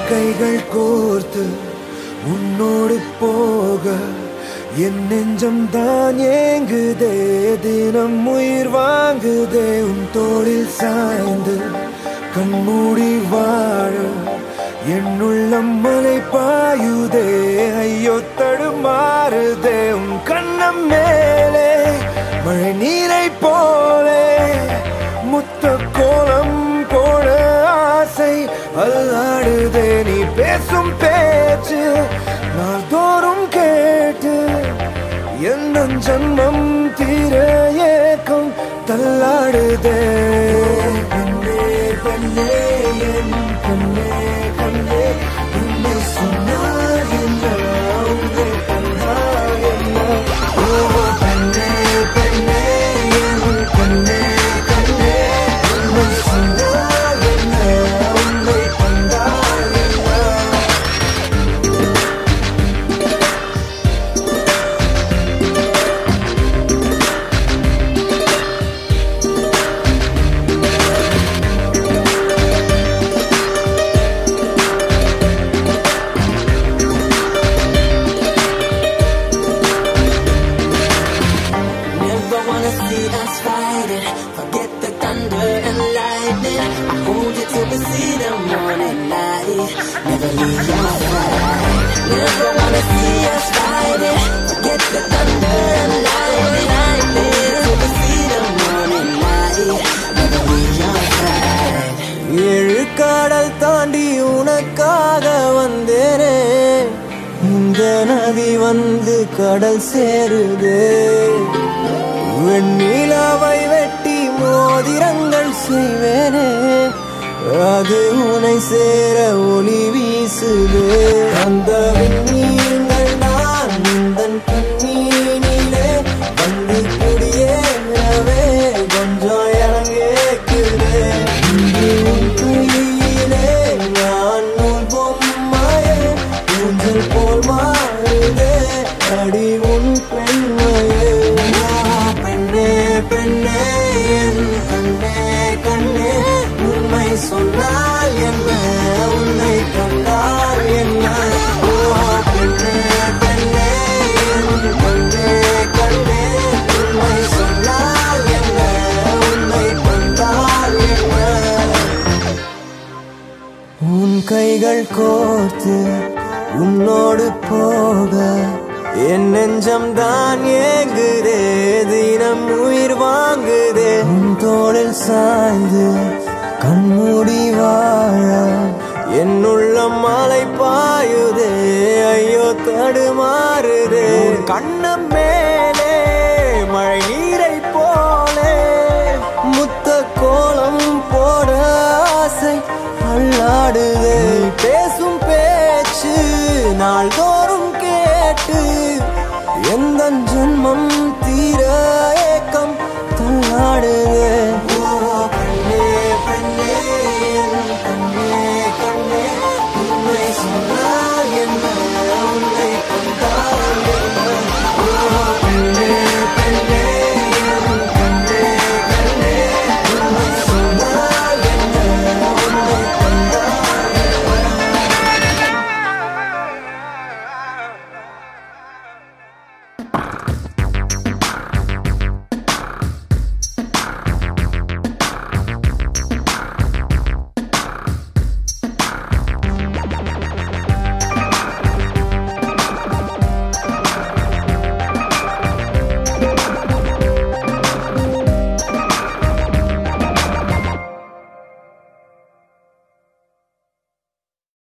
கைகள் கோர்த்து உன்னோடு போக என் நெஞ்சம் தான் ஏங்குதே தினம் உயிர் வாங்குதே உன் தோளில் சாய்ந்து கண்மூடி வாழ என் உள்ளம் மலை பாயுதே ஐயோ தடுமாறுதே உன் கண்ணம் மேலே மழை நீரை போலே முத்த கோலம் போட ஆசை அல்லாடுதே நீ பேசும் பேச்சு நாள்தோறும் கேட்டு எந்த ஜன்மம் தீர ஏக்கம் தள்ளாடுதே பெண்ணே பெண்ணே என் கண்ணே கண்ணே உன்னை சொன்னால் என்ன உன்னை கண்டால் என்ன ஓ பெண்ணே பெண்ணே என் கண்ணே கண்ணே உன்னை சொன்னால் என்ன உன்னை கண்டால் என்ன Never wanna see us fighting. Forget the thunder and lightning. I hold you till we see the morning light. Never leave your side. Never wanna see us fighting. Forget the thunder and lightning. lightning. Till we see the morning light. Never leave your side. ஏழு கடல் தாண்டி உனக்காக வந்தேனே இந்த நதி வந்து கடல் சேருதே வெண்ணிலாவை வெட்டி மோதிரங்கள் செய்வேனே அது உனை சேர ஒளி வீசுதே அந்த விண்ணீர்கள் நான் உந்தன் கண்ணீனிலே வந்து குடியேறவே கொஞ்சம் இறங்கேக்குதே இன்று உன் கையிலே நான் நூல் பொம்மையே ஊஞ்சல் போல் மாறுதே அடி உன் பெண்மையே ஆ, பெண்ணே பெண்ணே என் கண்ணே கண்ணே உண்மை சொன்னால் என்ன உன்னை கண்டால் என்ன ஓ பெண்ணே பெண்ணே என் கண்ணே கண்ணே உண்மை சொன்னால் என்ன உன்னை கண்டால் என்ன உன் கைகள் கோர்த்து உன்னோடு போக என் நெஞ்சம் தான் ஏங்குதே தினம் உயிர் வாங்குதே உன் தோளில் சாய்ந்து கண்மூடி